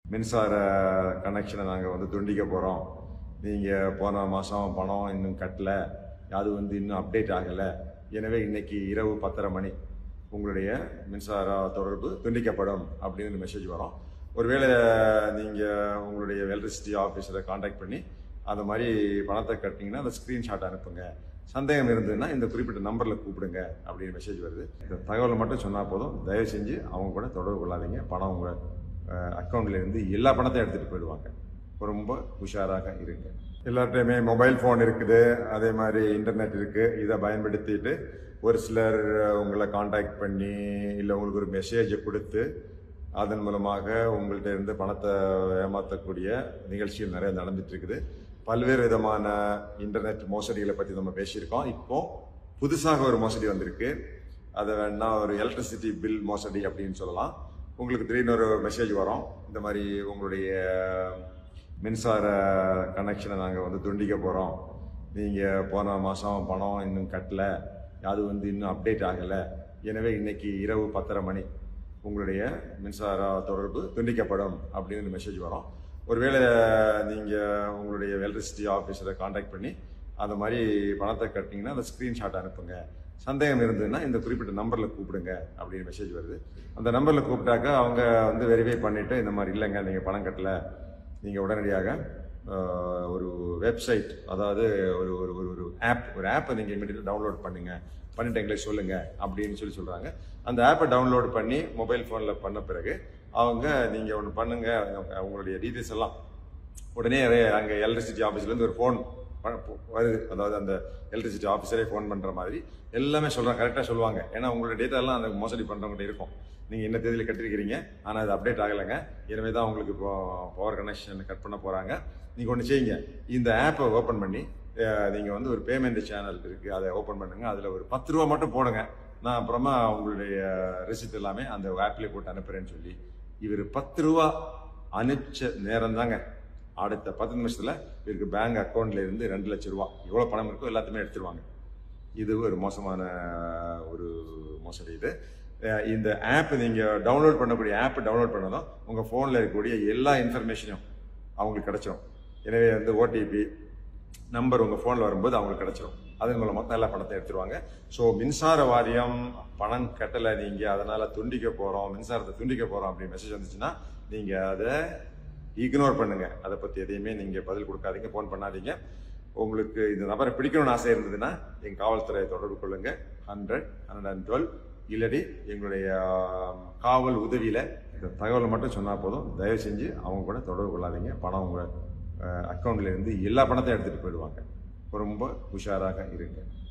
மின்சார கனெக்ஷனை நாங்கள் வந்து துண்டிக்க போகிறோம் நீங்கள் போன மாதம் பணம் இன்னும் கட்டல அது வந்து இன்னும் அப்டேட் ஆகலை எனவே இன்னைக்கு இரவு பத்தரை மணி உங்களுடைய மின்சார தொடர்பு துண்டிக்கப்படும் அப்படின்னு மெசேஜ் வரும் ஒருவேளை நீங்கள் உங்களுடைய எலக்ட்ரிசிட்டி ஆஃபீஸரை காண்டாக்ட் பண்ணி அந்த மாதிரி பணத்தை கட்டினீங்கன்னா அந்த ஸ்க்ரீன்ஷாட் அனுப்புங்க சந்தேகம் இருந்ததுன்னா இந்த குறிப்பிட்ட நம்பரில் கூப்பிடுங்க அப்படின்னு மெசேஜ் வருது இந்த தகவலை மட்டும் சொன்னால் போதும் தயவு செஞ்சு அவங்க கூட தொடர்பு கொள்ளாதீங்க பணம் உங்கள் அக்கௌண்ட்ல இருந்து எல்லா பணத்தையும் எடுத்துகிட்டு போயிடுவாங்க ரொம்ப உஷாராக இருங்க எல்லார்ட்டையுமே மொபைல் ஃபோன் இருக்குது அதே மாதிரி இன்டர்நெட் இருக்குது இதை பயன்படுத்திட்டு ஒரு சிலர் உங்களை காண்டாக்ட் பண்ணி இல்லை உங்களுக்கு ஒரு மெசேஜை கொடுத்து அதன் மூலமாக உங்கள்கிட்ட இருந்து பணத்தை ஏமாற்றக்கூடிய நிகழ்ச்சிகள் நிறைய நடந்துட்டு இருக்குது பல்வேறு விதமான இன்டர்நெட் மோசடிகளை பற்றி நம்ம பேசியிருக்கோம் இப்போ புதுசாக ஒரு மோசடி வந்திருக்கு அதை வேணா ஒரு எலக்ட்ரிசிட்டி பில் மோசடி அப்படின்னு சொல்லலாம் உங்களுக்கு திடீர்னு ஒரு மெசேஜ் வரும் இந்த மாதிரி உங்களுடைய மின்சார கனெக்ஷனை நாங்கள் வந்து துண்டிக்க போகிறோம் நீங்கள் போன மாதம் பணம் இன்னும் கட்டல அது வந்து இன்னும் அப்டேட் ஆகலை எனவே இன்னைக்கு இரவு பத்தரை மணி உங்களுடைய மின்சார தொடர்பு துண்டிக்கப்படும் அப்படின்னு மெசேஜ் வரும் ஒருவேளை நீங்கள் உங்களுடைய எலக்ட்ரிசிட்டி ஆஃபீஸரை காண்டாக்ட் பண்ணி அந்த மாதிரி பணத்தை கட்டினீங்கன்னா அந்த ஸ்க்ரீன்ஷாட் அனுப்புங்க சந்தேகம் இருந்ததுன்னா இந்த குறிப்பிட்ட நம்பரில் கூப்பிடுங்க அப்படின்னு மெசேஜ் வருது அந்த நம்பரில் கூப்பிட்டாக்கா அவங்க வந்து வெரிஃபை பண்ணிவிட்டு இந்த மாதிரி இல்லைங்க நீங்கள் பணம் கட்டலை நீங்கள் உடனடியாக ஆஹ், ஒரு வெப்சைட் அதாவது ஒரு ஒரு ஒரு ஒரு ஆப் ஒரு ஆப்பை நீங்கள் இமீடியட்டாக டவுன்லோட் பண்ணுங்க பண்ணிட்டு எங்களுக்கு சொல்லுங்க அப்படின்னு சொல்லி சொல்கிறாங்க அந்த ஆப்பை டவுன்லோட் பண்ணி மொபைல் ஃபோனில் பண்ண பிறகு அவங்க நீங்கள் ஒன்று பண்ணுங்க உங்களுடைய டீட்டெயில்ஸ் எல்லாம் உடனே அங்கே எலக்ட்ரிசிட்டி ஆஃபீஸ்லேருந்து ஒரு ஃபோன் வருது அதாவது அந்த எலக்ட்ரிசிட்டி ஆஃபீஸரே ஃபோன் பண்ணுற மாதிரி எல்லாமே சொல்கிறாங்க கரெக்டாக சொல்லுவாங்க ஏன்னா உங்களோட டேட்டா எல்லாம் அந்த மோசடி பண்ணுறவங்ககிட்ட இருக்கும் நீங்கள் என்ன தேதியில் கட்டிருக்கிறீங்க ஆனால் அது அப்டேட் ஆகலைங்க எனவே தான் உங்களுக்கு இப்போ பவர் கனெக்ஷன் கட் பண்ண போகிறாங்க நீங்கள் ஒன்று செய்யுங்க இந்த ஆப்பை ஓப்பன் பண்ணி நீங்கள் வந்து ஒரு பேமெண்ட் சேனல் இருக்குது அதை ஓப்பன் பண்ணுங்க அதில் ஒரு பத்து ரூபா மட்டும் போடுங்க நான் அப்புறமா உங்களுடைய ரெசிப்ட் எல்லாமே அந்த ஆப்லேயே போட்டு அனுப்புகிறேன்னு சொல்லி இவர் பத்து ரூபா அனுப்பிச்ச நேரம் தாங்க அடுத்த பத்து நிமிஷத்துல இவருக்கு பேங்க் அக்கௌண்ட்ல இருந்து ரெண்டு லட்சம் ரூபா எவ்வளவு பணம் இருக்கோ எல்லாத்தையுமே எடுத்துருவாங்க இது ஒரு மோசமான ஒரு மோசடி இது அஹ் இந்த ஆப் நீங்க டவுன்லோட் பண்ணக்கூடிய ஆப் டவுன்லோட் பண்ணதும் உங்க போன்ல இருக்கக்கூடிய எல்லா இன்ஃபர்மேஷனும் அவங்களுக்கு கிடைச்சிரும் எனவே வந்து ஓடிபி நம்பர் உங்க போன்ல வரும்போது அவங்களுக்கு கிடைச்சிரும் அதன் மூலமாக தான் எல்லா பணத்தை எடுத்துருவாங்க ஸோ மின்சார வாரியம் பணம் கட்டலை நீங்க அதனால துண்டிக்க போறோம் மின்சாரத்தை துண்டிக்க போறோம் அப்படின்னு மெசேஜ் வந்துச்சுன்னா நீங்க அதை இக்னோர் பண்ணுங்க அதை பத்தி எதையுமே நீங்க பதில் கொடுக்காதீங்க ஃபோன் பண்ணாதீங்க உங்களுக்கு இந்த நபரை பிடிக்கணும்னு ஆசை இருந்ததுன்னா எங்க காவல்துறையை தொடர்பு கொள்ளுங்க ஹண்ட்ரட் ஹண்ட்ரட் அண்ட் டுவெல் இல்லாட்டி எங்களுடைய ஆம், காவல் உதவியில இந்த தகவலை மட்டும் சொன்னா போதும் தயவு செஞ்சு அவங்க கூட தொடர்பு கொள்ளாதீங்க பணம் உங்க அக்கௌண்ட்ல இருந்து எல்லா பணத்தையும் எடுத்துட்டு போயிடுவாங்க ரொம்ப உஷாராக இருங்க